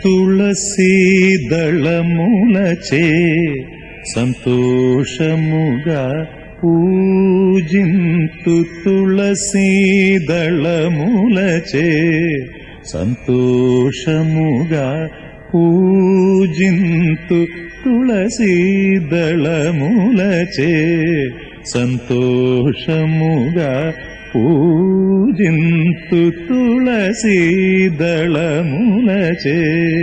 తులసీ దళములచే సంతోషముగా పూజింతు తులసీ దళములచే సంతోషముగా పూజింతు తులసీ దళములచే సంతోషముగా పూజింతు తులసీ దళములచే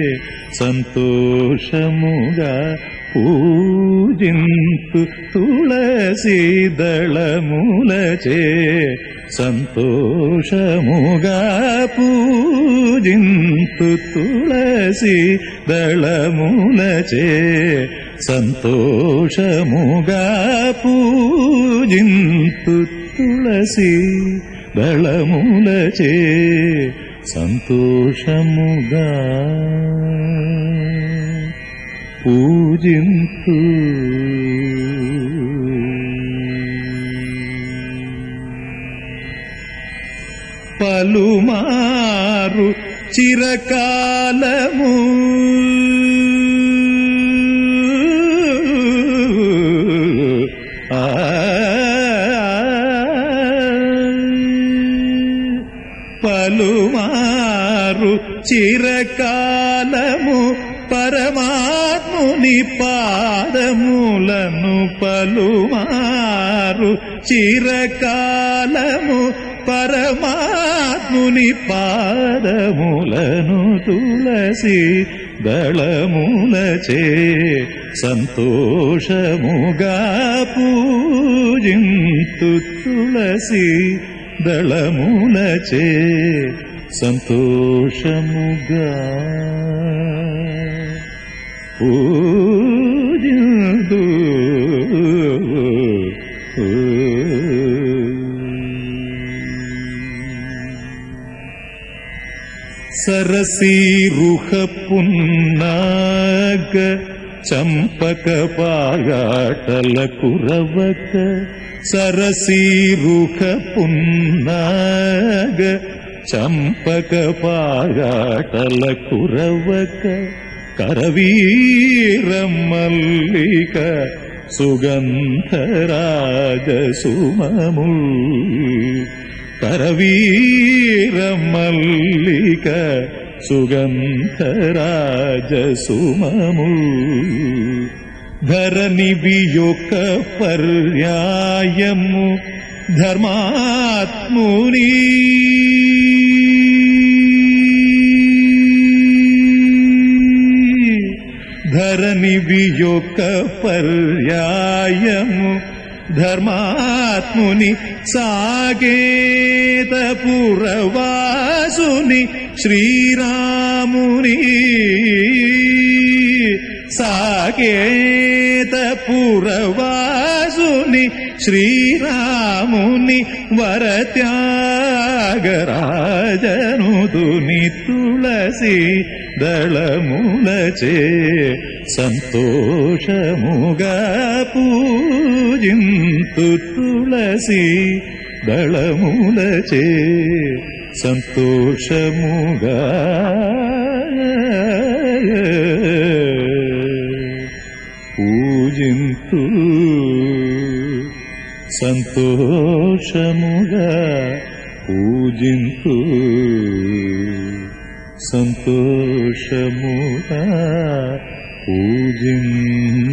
సంతోషముగా పూజింతు తులసీ దళములచే సంతోషముగా పూజింతు తులసి దళములచే సంతోషముగా పూజింతు తులసి దళములచే సంతోషముగా పూజింతు పలుమారు చిరకాలము ఆ పలుమారు చిరకాలము పరమాత్ముని పాదములను పలుమారు చిరకాలము పరమాత్ముని పాదములను తులసి దళములచే సంతోషముగా పూజింతు తులసి దళములచే సంతోషముగా పూజిందు సరసీరుహ పున్నాగ చంపక పాగాటల కురవక సరసీరుహ పున్నాగ చంపక పాగాటల కురవక కరవీర మల్లిక సుగంధరాజ సుమము కరవీర మల్లిక సుగంధరాజ సుమము ధరణి యొక్క పర్యాయము ధర్మాత్ముని ధరణి యొక్క పర్యాయము ధర్మాత్ముని సాగేత పురవాసుని శ్రీరాముని సాగేత పురవాసుని శ్రీరాముని వరత్యాగరాజనుదుని తులసి దళములచే సంతోషముగా పూజింతు తులసి దళములచే సంతోషముగా పూజింతు సంతోషముగా పూజింతు సంతోషముగా పూజింతు